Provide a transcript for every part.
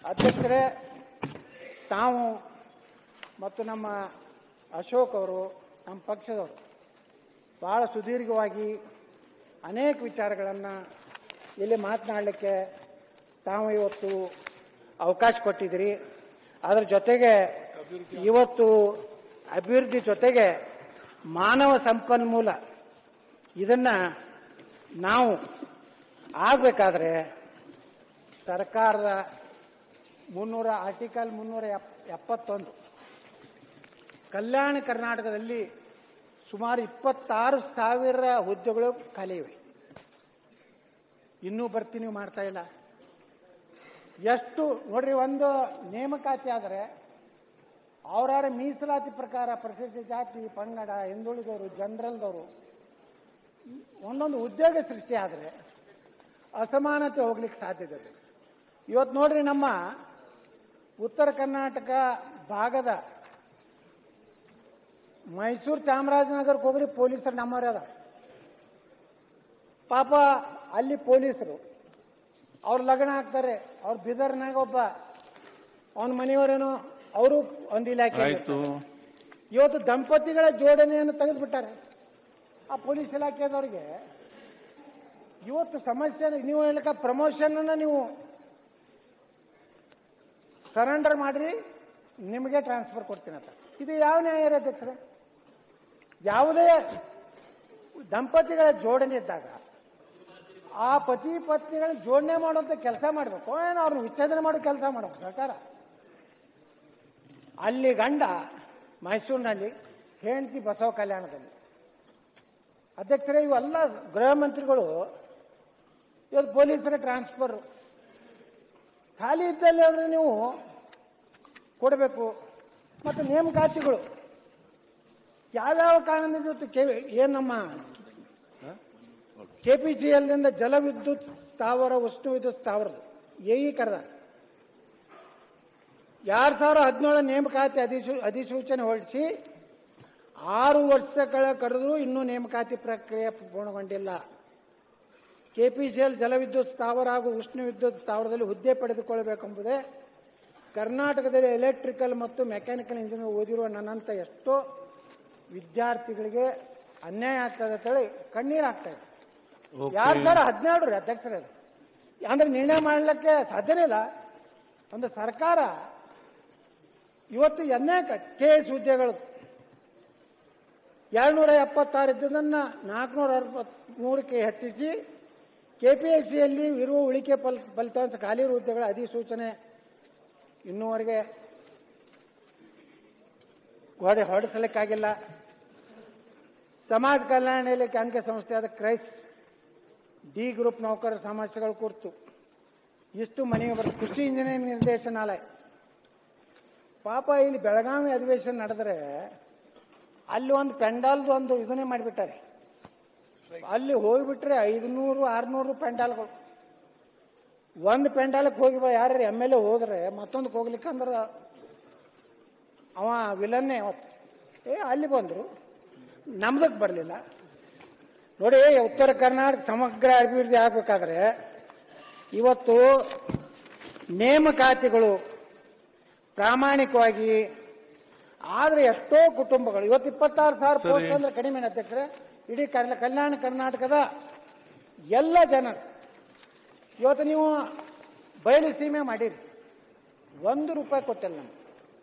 ಅಧ್ಯಕ್ಷರೇ ತಾವು ಮತ್ತು ನಮ್ಮ ಅಶೋಕ್ ಅವರು ನಮ್ಮ ಪಕ್ಷದವರು ಭಾಳ ಸುದೀರ್ಘವಾಗಿ ಅನೇಕ ವಿಚಾರಗಳನ್ನು ಇಲ್ಲಿ ಮಾತನಾಡಲಿಕ್ಕೆ ತಾವು ಇವತ್ತು ಅವಕಾಶ ಕೊಟ್ಟಿದ್ದೀರಿ ಅದರ ಜೊತೆಗೆ ಇವತ್ತು ಅಭಿವೃದ್ಧಿ ಜೊತೆಗೆ ಮಾನವ ಸಂಪನ್ಮೂಲ ಇದನ್ನು ನಾವು ಆಗಬೇಕಾದ್ರೆ ಸರ್ಕಾರದ ಮುನ್ನೂರ ಆರ್ಟಿಕಲ್ ಮುನ್ನೂರ ಎಪ್ ಎಪ್ಪತ್ತೊಂದು ಕಲ್ಯಾಣ ಕರ್ನಾಟಕದಲ್ಲಿ ಸುಮಾರು ಇಪ್ಪತ್ತಾರು ಸಾವಿರ ಹುದ್ದೆಗಳು ಖಾಲಿ ಇವೆ ಇನ್ನೂ ಬರ್ತೀನಿ ಮಾಡ್ತಾ ಇಲ್ಲ ಎಷ್ಟು ನೋಡ್ರಿ ಒಂದು ನೇಮಕಾತಿ ಆದರೆ ಅವರವರ ಮೀಸಲಾತಿ ಪ್ರಕಾರ ಪರಿಶಿಷ್ಟ ಜಾತಿ ಪಂಗಡ ಹಿಂದುಳಿದವರು ಜನರಲ್ದವರು ಒಂದೊಂದು ಉದ್ಯೋಗ ಸೃಷ್ಟಿ ಆದರೆ ಅಸಮಾನತೆ ಹೋಗ್ಲಿಕ್ಕೆ ಸಾಧ್ಯತೆ ಇದೆ ಇವತ್ತು ನೋಡ್ರಿ ನಮ್ಮ ಉತ್ತರ ಕರ್ನಾಟಕ ಭಾಗದ ಮೈಸೂರು ಚಾಮರಾಜನಗರಕ್ಕೆ ಹೋಗ್ರಿ ಪೊಲೀಸರು ನಮ್ಮವರೇ ಅದ ಪಾಪ ಅಲ್ಲಿ ಪೊಲೀಸರು ಅವ್ರು ಲಗ್ನ ಆಗ್ತಾರೆ ಅವ್ರ ಬಿದರ್ನಾಗ ಒಬ್ಬ ಅವನ ಮನೆಯವರೇನೋ ಅವರು ಒಂದು ಇಲಾಖೆ ಆಯ್ತು ಇವತ್ತು ದಂಪತಿಗಳ ಜೋಡಣೆಯನ್ನು ತೆಗೆದುಬಿಟ್ಟಾರೆ ಆ ಪೊಲೀಸ್ ಇಲಾಖೆದವ್ರಿಗೆ ಇವತ್ತು ಸಮಸ್ಯೆ ನೀವು ಹೇಳಕ ಪ್ರಮೋಷನ್ ನೀವು ಸರೆಂಡರ್ ಮಾಡ್ರಿ ನಿಮಗೆ ಟ್ರಾನ್ಸ್ಫರ್ ಕೊಡ್ತೀನಿ ಅಂತ ಇದು ಯಾವ ನ್ಯಾಯ ರೀ ಅಧ್ಯಕ್ಷರೇ ಯಾವುದೇ ದಂಪತಿಗಳ ಜೋಡಣೆ ಇದ್ದಾಗ ಆ ಪತಿ ಪತ್ನಿಗಳ ಜೋಡಣೆ ಮಾಡುವಂತ ಕೆಲಸ ಮಾಡಬೇಕು ಏನೋ ಅವ್ರನ್ನ ವಿಚ್ಛೇದನ ಮಾಡೋ ಕೆಲಸ ಮಾಡಬೇಕು ಸರ್ಕಾರ ಅಲ್ಲಿ ಗಂಡ ಮೈಸೂರಿನಲ್ಲಿ ಹೆಂಡತಿ ಬಸವ ಕಲ್ಯಾಣದಲ್ಲಿ ಅಧ್ಯಕ್ಷರೇ ಇವೆಲ್ಲ ಗೃಹ ಮಂತ್ರಿಗಳು ಇವತ್ತು ಪೊಲೀಸರ ಟ್ರಾನ್ಸ್ಫರ್ ಖಾಲಿ ಇದ್ದಲ್ಲಿ ಅಂದ್ರೆ ನೀವು ಕೊಡಬೇಕು ಮತ್ತು ನೇಮಕಾತಿಗಳು ಯಾವ್ಯಾವ ಕಾರಣದಿಂದ ಇವತ್ತು ಕೆ ಏನು ನಮ್ಮ ಕೆ ಪಿ ಸಿ ಎಲ್ನಿಂದ ಜಲವಿದ್ಯುತ್ ಸ್ಥಾವರ ಉಷ್ಣ ವಿದ್ಯುತ್ ಸ್ಥಾವರದು ಏಕೀಕರಣ ಎರಡು ಸಾವಿರ ಹದಿನೇಳ ನೇಮಕಾತಿ ಅಧಿಸೂ ಅಧಿಸೂಚನೆ ಹೊರಡಿಸಿ ಆರು ವರ್ಷಗಳ ಕರೆದರೂ ಇನ್ನೂ ನೇಮಕಾತಿ ಪ್ರಕ್ರಿಯೆ ಪೂರ್ಣಗೊಂಡಿಲ್ಲ ಕೆಪಿಸಿಎಲ್ ಜಲವಿದ್ಯುತ್ ಸ್ಥಾವರ ಹಾಗೂ ಉಷ್ಣ ವಿದ್ಯುತ್ ಸ್ಥಾವರದಲ್ಲಿ ಹುದ್ದೆ ಪಡೆದುಕೊಳ್ಳಬೇಕೆಂಬುದೇ ಕರ್ನಾಟಕದಲ್ಲಿ ಎಲೆಕ್ಟ್ರಿಕಲ್ ಮತ್ತು ಮೆಕ್ಯಾನಿಕಲ್ ಇಂಜಿನಿಯರ್ ಓದಿರುವ ನನ್ನಂಥ ಎಷ್ಟೋ ವಿದ್ಯಾರ್ಥಿಗಳಿಗೆ ಅನ್ಯಾಯ ಆಗ್ತದೆ ಅಂತೇಳಿ ಕಣ್ಣೀರು ಆಗ್ತಾ ಇದೆ ಎರಡು ಸಾವಿರ ಹದಿನೇಳು ರೀ ಅಧ್ಯಕ್ಷರೇ ಅದು. ಅಂದ್ರೆ ನಿರ್ಣಯ ಮಾಡಲಿಕ್ಕೆ ಸಾಧ್ಯನೇ ಇಲ್ಲ ಒಂದು ಸರ್ಕಾರ ಇವತ್ತು ಅನೇಕ ಕೆ ಎಸ್ ಹುದ್ದೆಗಳು ಎರಡ್ನೂರ ಎಪ್ಪತ್ತಾರು ಇದ್ದದನ್ನು ನಾಲ್ಕುನೂರ ಅರವತ್ಮೂರಕ್ಕೆ ಹೆಚ್ಚಿಸಿ ಕೆಪಿಎಸ್ಸಿಯಲ್ಲಿ ಇರುವ ಉಳಿಕೆ ಫಲ ಫಲಿತಾಂಶ ಖಾಲಿ ಇರುವ ಹುದ್ದೆಗಳ ಅಧಿಸೂಚನೆ ಇನ್ನೂವರೆಗೆ ಹೊಡೆ ಹೊರಡಿಸಲಿಕ್ಕಾಗಿಲ್ಲ ಸಮಾಜ ಕಲ್ಯಾಣ ಇಲಾಖೆ ಅಂಕೆ ಸಂಸ್ಥೆಯಾದ ಕ್ರೈಸ್ ಡಿ ಗ್ರೂಪ್ ನೌಕರರ ಸಮಸ್ಯೆಗಳ ಕುರಿತು ಇಷ್ಟು ಮನೆಗೆ ಬರುತ್ತೆ ಕೃಷಿ ಇಂಜಿನಿಯರಿಂಗ್ ನಿರ್ದೇಶನಾಲಯ ಪಾಪ ಇಲ್ಲಿ ಬೆಳಗಾವಿ ಅಧಿವೇಶನ ನಡೆದ್ರೆ ಅಲ್ಲಿ ಒಂದು ಪೆಂಡಾಲ್ದು ಒಂದು ಇದನ್ನೇ ಮಾಡಿಬಿಟ್ಟಾರೆ ಅಲ್ಲಿ ಹೋಗಿಬಿಟ್ರೆ ಐದುನೂರು ಆರುನೂರು ಪೆಂಡಾಲ್ಗಳು ಒಂದು ಪೆಂಡಾಲಕ್ಕೆ ಹೋಗಿ ಬಾ ಯಾರು ಎಮ್ ಎಲ್ ಎ ಹೋದ್ರೆ ಮತ್ತೊಂದಕ್ಕೆ ಹೋಗ್ಲಿಕ್ಕೆ ಅಂದ್ರೆ ಅವ ವಿಲನ್ನೇ ಅವತ್ತು ಏ ಅಲ್ಲಿ ಬಂದರು ನಮ್ದಕ್ಕೆ ಬರಲಿಲ್ಲ ನೋಡಿ ಉತ್ತರ ಕರ್ನಾಟಕ ಸಮಗ್ರ ಅಭಿವೃದ್ಧಿ ಆಗಬೇಕಾದ್ರೆ ಇವತ್ತು ನೇಮಕಾತಿಗಳು ಪ್ರಾಮಾಣಿಕವಾಗಿ ಆದ್ರೆ ಎಷ್ಟೋ ಕುಟುಂಬಗಳು ಇವತ್ತು ಇಪ್ಪತ್ತಾರು ಸಾವಿರ ಸರಿ. ಪೋಸ್ಟ್ ಅಂದ್ರೆ ಕಡಿಮೆ ಅಧ್ಯಕ್ಷರೇ ಇಡೀ ಕರ್ನ- ಕಲ್ಯಾಣ ಕರ್ನಾಟಕದ ಎಲ್ಲ ಜನರು ಇವತ್ತು ನೀವು ಬಯಲು ಸೀಮೆ ಮಾಡಿರಿ ಒಂದು ರೂಪಾಯಿ ಕೊಟ್ಟಿಲ್ಲ ನಮ್ಗೆ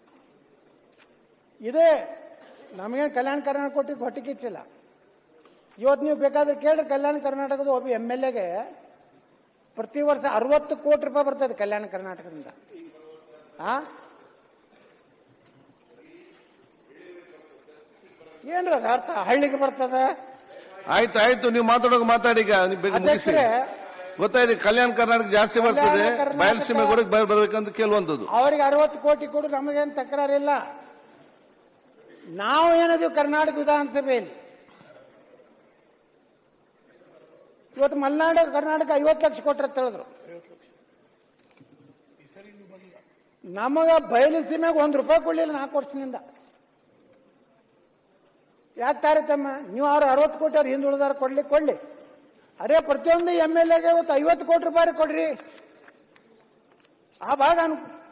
ಇದೇ ನಮಗೇನು ಕಲ್ಯಾಣ ಕರ್ನಾಟಕ ಕೊಟ್ಟಿದ್ದು ಹೊಟ್ಟೆ ಕಿಚ್ಚಿಲ್ಲ ಇವತ್ತು ನೀವು ಬೇಕಾದ್ರೆ ಕೇಳ್ರಿ ಕಲ್ಯಾಣ ಕರ್ನಾಟಕದ ಒಬ್ಬ ಎಮ್ ಎಲ್ ಎಗೆ ಪ್ರತಿ ವರ್ಷ ಅರವತ್ತು ಕೋಟಿ ರೂಪಾಯಿ ಬರ್ತದೆ ಕಲ್ಯಾಣ ಕರ್ನಾಟಕದಿಂದ ಆ ಏನ್ರಿ ಅದು ಅರ್ಥ ಹಳ್ಳಿಗೆ ಬರ್ತದೆ ಆಯ್ತು ಆಯ್ತು ನೀವು ಮಾತಾಡೋಕೆ ಮಾತಾಡಿ ಈಗ ನೀವು ಬೇಗ ಮುಗಿಸಿ ಅಧ್ಯಕ್ಷರೇ ಗೊತ್ತಾಯ್ತು ಕಲ್ಯಾಣ ಕರ್ನಾಟಕ ಜಾಸ್ತಿ ಬರ್ತದೆ ಕಲ್ಯಾಣ ಕರ್ನಾಟಕ- ಬಯಲುಸೀಮೆ ಕೂಡ ಬರ್ಬೇಕಂತ ಕೇಳುವಂಥದ್ದು ಅವ್ರಿಗೆ ಅರವತ್ತು ಕೋಟಿ ಕೊಡು ನಮಗೇನು ತಕರಾರಿಲ್ಲ ನಾವು ಏನದೀವಿ ಕರ್ನಾಟಕ ವಿಧಾನಸಭೆಯಲ್ಲಿ ಇವತ್ತು ಮಲೆನಾಡು ಕರ್ನಾಟಕ ಐವತ್ತು ಲಕ್ಷ ಕೊಟ್ರೆ ಅಂತ ಹೇಳಿದ್ರು ನಮಗ ಬಯಲು ಸೀಮೆಗೆ ಒಂದು ರೂಪಾಯಿ ಕೊಡ್ಲಿಲ್ಲ ನಾಲ್ಕು ವರ್ಷದಿಂದ ಯಾಕೆ ತಾರತಮ್ಮ ನೀವು ಅವ್ರು ಅರವತ್ತು ಕೋಟಿ ಅವ್ರು ಹಿಂದುಳಿದಾರ ಕೊಡ್ಲಿಕ್ಕೆ ಕೊಡ್ಲಿ ಅರೆ ಪ್ರತಿಯೊಂದು ಎಮ್ ಎಲ್ ಎಗೆ ಇವತ್ತು ಐವತ್ತು ಕೋಟಿ ರೂಪಾಯಿ ಕೊಡ್ರಿ ಆ ಭಾಗ ಅನು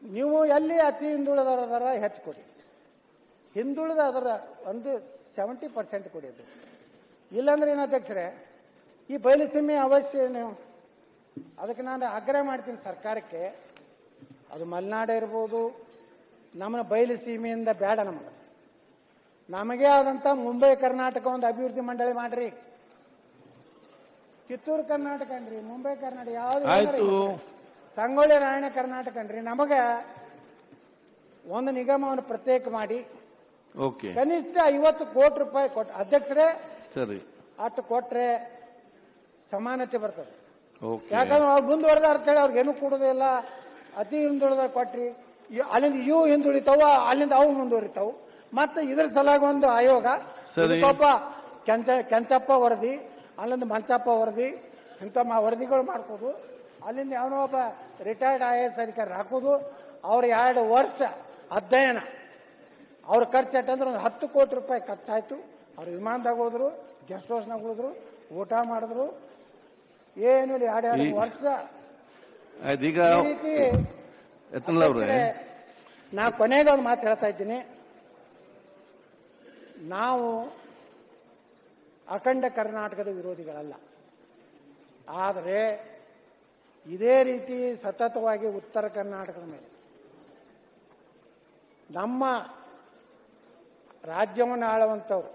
ನೀವು ಎಲ್ಲಿ ಅತಿ ಹಿಂದುಳಿದವರದಾರ ಹೆಚ್ಚು ಕೊಡಿ ಹಿಂದುಳಿದ ಅದರ ಒಂದು ಸೆವೆಂಟಿ ಪರ್ಸೆಂಟ್ ಕೊಡಿದ್ದು ಇಲ್ಲಾಂದ್ರೆ ಏನು ಅಧ್ಯಕ್ಷರೇ ಈ ಬಯಲುಸೀಮೆ ಅವಶ್ಯ ನೀವು ಅದಕ್ಕೆ ನಾನು ಆಗ್ರಹ ಮಾಡ್ತೀನಿ ಸರ್ಕಾರಕ್ಕೆ ಅದು ಮಲೆನಾಡು ಇರ್ಬೋದು ನಮ್ಮನ್ನ ಬಯಲು ಸೀಮೆಯಿಂದ ಬೇಡ ನಮಗೆ ನಮಗೆ ಆದಂಥ ಮುಂಬೈ ಕರ್ನಾಟಕ ಒಂದು ಅಭಿವೃದ್ಧಿ ಮಂಡಳಿ ಮಾಡ್ರಿ ಕಿತ್ತೂರು ಕರ್ನಾಟಕ ಅನ್ರಿ ಮುಂಬೈ ಕರ್ನಾಟಕ ಯಾವ್ದು ಆಯ್ತು. ಸಂಗೊಳ್ಳಿ ರಾಯಣ್ಣ ಕರ್ನಾಟಕ ಅನ್ರಿ ನಮಗೆ ಒಂದು ನಿಗಮವನ್ನು ಪ್ರತ್ಯೇಕ ಮಾಡಿ ಓಕೆ ಕನಿಷ್ಠ ಐವತ್ತು ಕೋಟಿ ರೂಪಾಯಿ ಕೊಟ್ಟು ಅಧ್ಯಕ್ಷರೇ ಸರಿ ಅಷ್ಟು ಕೊಟ್ರೆ ಸಮಾನತೆ ಬರ್ತದೆ ಓಕೆ ಯಾಕಂದ್ರೆ ಅವ್ರು ಮುಂದುವರೆದ ಅಂತೇಳಿ ಅವ್ರಿಗೆ ಏನು ಕೊಡೋದಿಲ್ಲ ಅತಿ ಹಿಂದುಳಿದ ಕೊಟ್ರಿ ಇ- ಅಲ್ಲಿಂದ ಇವು ಹಿಂದುಳಿತಾವ ಅಲ್ಲಿಂದ ಅವು ಮುಂದುವರಿತಾವು ಮತ್ತೆ ಇದ್ರ ಸಲುವಾಗಿ ಒಂದು ಆಯೋಗ ಸರಿ. ಇದಕ್ಕೊಬ್ಬ ಕೆಂಚ ಕೆಂಚಪ್ಪ ವರದಿ ಅಲ್ಲಿಂದ ಮಂಚಪ್ಪ ವರದಿ ಇಂಥ ಮಾ ವರದಿಗಳು ಮಾಡ್ಕೋದು ಅಲ್ಲಿಂದ ಯಾವನೋ ಒಬ್ಬ ರಿಟೈರ್ಡ್ ಐ ಎ ಎಸ್ ಅಧಿಕಾರಿ ಹಾಕೋದು ಅವ್ರ ಎರಡು ವರ್ಷ ಅಧ್ಯಯನ ಅವ್ರ ಖರ್ಚು ಎಟ್ಟಂದ್ರೆ ಒಂದು ಹತ್ತು ಕೋಟಿ ರೂಪಾಯಿ ಖರ್ಚಾಯ್ತು ಅವ್ರು ವಿಮಾನದಾಗ ಹೋದ್ರು ಗೆಸ್ಟ್ ಹೌಸ್ನಾಗ ಉಳಿದ್ರು ಊಟ ಮಾಡಿದ್ರು ಏನು ಇಲ್ಲ ಎರಡು ಎರಡು ಈ- ವರ್ಷ ಆಯ್ತು ಈಗ ಈ ರೀತಿ ಯತ್ನಲ್ ಅವ್ರೆ ನಾ ಕೊನೆಗೆ ಒಂದು ಮಾತು ಹೇಳ್ತಾ ಇದ್ದೀನಿ ನಾವು ಅಖಂಡ ಕರ್ನಾಟಕದ ವಿರೋಧಿಗಳಲ್ಲ ಆದರೆ ಇದೇ ರೀತಿ ಸತತವಾಗಿ ಉತ್ತರ ಕರ್ನಾಟಕದ ಮೇಲೆ ನಮ್ಮ ರಾಜ್ಯವನ್ನು ಆಳುವಂಥವ್ರು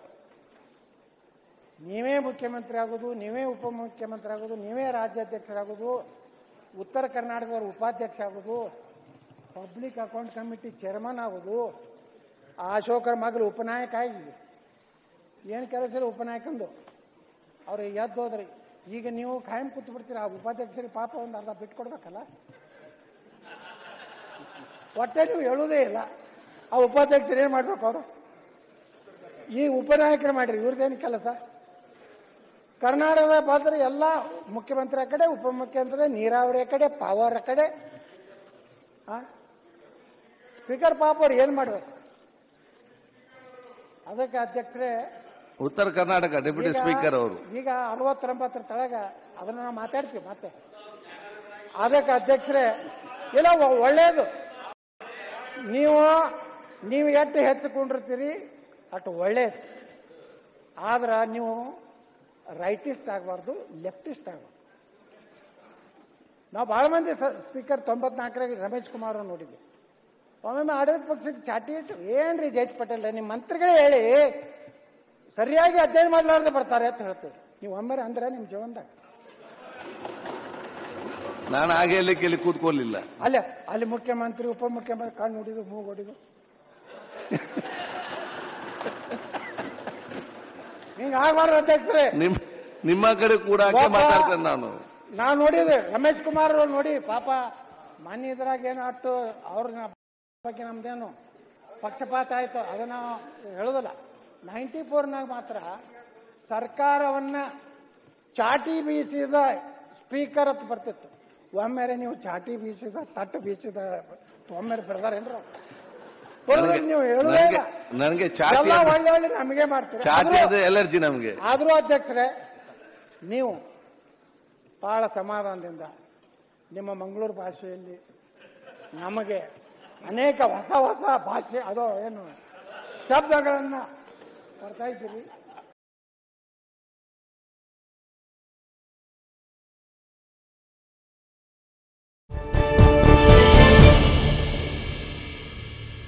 ನೀವೇ ಮುಖ್ಯಮಂತ್ರಿ ಆಗೋದು ನೀವೇ ಉಪಮುಖ್ಯಮಂತ್ರಿ ಆಗೋದು ನೀವೇ ರಾಜ್ಯಾಧ್ಯಕ್ಷರಾಗೋದು ಉತ್ತರ ಕರ್ನಾಟಕದವ್ರ ಉಪಾಧ್ಯಕ್ಷ ಆಗೋದು ಪಬ್ಲಿಕ್ ಅಕೌಂಟ್ ಕಮಿಟಿ ಚೇರ್ಮನ್ ಆಗೋದು ಆ ಅಶೋಕರ ಮಗಳು ಉಪನಾಯಕ ಆಗಿ ಏನು ಕೆಲಸ ಇಲ್ಲ ಉಪನಾಯಕಂದು ಅವ್ರು ಎದ್ದು ಹೋದ್ರಿ ಈಗ ನೀವು ಖಾಯಂ ಕೂತು ಬಿಡ್ತೀರ ಆ ಉಪಾಧ್ಯಕ್ಷರಿಗೆ ಪಾಪ ಒಂದು ಅರ್ಧ ಬಿಟ್ಟು ಕೊಡ್ಬೇಕಲ್ಲ ಒಟ್ಟೆ ನೀವು ಹೇಳೋದೇ ಇಲ್ಲ ಆ ಉಪಾಧ್ಯಕ್ಷರು ಏನು ಮಾಡ್ಬೇಕು ಅವರು ಈ ಉಪನಾಯಕರು ಮಾಡ್ರಿ ಇವ್ರದ್ದೇನು ಕೆಲಸ ಕರ್ನಾಟಕದ ಪಾತ್ರ ಎಲ್ಲ ಮುಖ್ಯಮಂತ್ರಿ ಕಡೆ ಉಪಮುಖ್ಯಮಂತ್ರಿ ನೀರಾವರಿ ಕಡೆ ಪವರ್ ಕಡೆ ಸ್ಪೀಕರ್ ಪಾಪ ಅವ್ರು ಏನು ಮಾಡ್ಬೇಕು ಅದಕ್ಕೆ ಅಧ್ಯಕ್ಷರೇ ಉತ್ತರ ಕರ್ನಾಟಕ ಡೆಪ್ಯೂಟಿ ಈಗ- ಸ್ಪೀಕರ್ ಅವರು ಈಗ ಅರವತ್ತೊಂಬತ್ತರ ತಳಗ ಅದನ್ನ ನಾವು ಮಾತಾಡ್ತೀವಿ ಮತ್ತೆ ಅದಕ್ಕೆ ಅಧ್ಯಕ್ಷರೇ ಇಲ್ಲ ಒ- ಒಳ್ಳೇದು ನೀವು ನೀವು ಎಷ್ಟು ಹೆಚ್ಚಿಕೊಂಡಿರ್ತೀರಿ ಅಷ್ಟು ಒಳ್ಳೇದು ಆದ್ರೆ ನೀವು ರೈಟಿಸ್ಟ್ ಆಗಬಾರ್ದು ಲೆಫ್ಟಿಸ್ಟ್ ಆಗಬಾರ್ದು ನಾವು ಭಾಳ ಮಂದಿ ಸ್ಪೀಕರ್ ತೊಂಬತ್ನಾಲ್ಕರಾಗ ರಮೇಶ್ ಕುಮಾರ್ ಅವ್ರು ನೋಡಿದ್ವಿ ಒಮ್ಮೊಮ್ಮೆ ಆಡಳಿತ ಪಕ್ಷಕ್ಕೆ ಚಾಟಿ ಇಟ್ಟು ಏನ್ರಿ ಜಯಂತ್ ಪಟೇಲ್ ನಿಮ್ಮ ಮಂತ್ರಿಗಳೇ ಹೇಳಿ ಸರಿಯಾಗಿ ಅಧ್ಯಯನ ಮಾಡಲಾರ್ದೆ ಬರ್ತಾರೆ ಅಂತ ಹೇಳ್ತೀವಿ ನೀವು ಒಮ್ಮೆ ಅಂದ್ರೆ ನಿಮ್ಮ ಜೀವನದಾಗ ನಾನು ಹಾಗೆ ಇಲ್ಲಿ ಕೇಳಿ ಕೂತ್ಕೊಳ್ಳಿಲ್ಲ ಅಲ್ಲೇ ಅಲ್ಲಿ ಮುಖ್ಯಮಂತ್ರಿ ಉಪಮುಖ್ಯಮಂತ್ರಿ ಕಣ್ಣು ಹೊಡಿದು ಮೂಗು ಹೊಡಿದು ಹಿಂಗ ಆಗಬಾರ್ದು ಅಧ್ಯಕ್ಷರೇ ನಿಮ್ ನಿಮ್ಮ ಕಡೆ ಕೂಡ ಹಾಗೆ ಒಬ್ಬ- ಮಾತಾಡ್ತೇನೆ ನಾನು ನಾವು ನೋಡಿದೆ ರಮೇಶ್ ಕುಮಾರ್ ಅವ್ರು ನೋಡಿ ಪಾಪ ಮಾನ್ಯ ಇದ್ರಾಗ ಏನು ಅಷ್ಟು ಅವ್ರ ಬಗ್ಗೆ ನಮ್ದೇನು ಪಕ್ಷಪಾತ ಆಯ್ತು ಅದನ್ನ ಹೇಳೋದಿಲ್ಲ ನೈಂಟಿ ಫೋರ್ನಾಗ ಮಾತ್ರ ಸರ್ಕಾರವನ್ನ ಚಾಟಿ ಬೀಸಿದ ಸ್ಪೀಕರ್ ಅಂತ ಬರ್ತಿತ್ತು ಒಮ್ಮೆರೆ ನೀವು ಚಾಟಿ ಬೀಸಿದ ತಟ್ಟು ಬೀಸಿದ ಒಮ್ಮೆರೆ ಬರ್ದಾರೇನ್ರ ನನಗೆ- ನೀವು ಹೇಳುದೇ ಇಲ್ಲ. ನನಗೆ- ನನಗೆ ಚಾಟಿ ಎಲ್ಲ ಅಂದ್ರೆ- ಒಳ್ಳೆ ಒಳ್ಳೆ ನಮಗೆ ಮಾಡ್ತೀರಿ ಚಾಟಿ ಆದ್ರೂ- ಅಂದ್ರೆ ಎಲರ್ಜಿ ನಮ್ಗೆ ಆದರೂ ಅಧ್ಯಕ್ಷರೇ ನೀವು ಬಹಳ ಸಮಾಧಾನದಿಂದ ನಿಮ್ಮ ಮಂಗಳೂರು ಭಾಷೆಯಲ್ಲಿ ನಮಗೆ ಅನೇಕ ಹೊಸ ಹೊಸ ಭಾಷೆ ಅದು ಏನು ಶಬ್ದಗಳನ್ನು ಬರ್ತಾ ಇದ್ದೀರಿ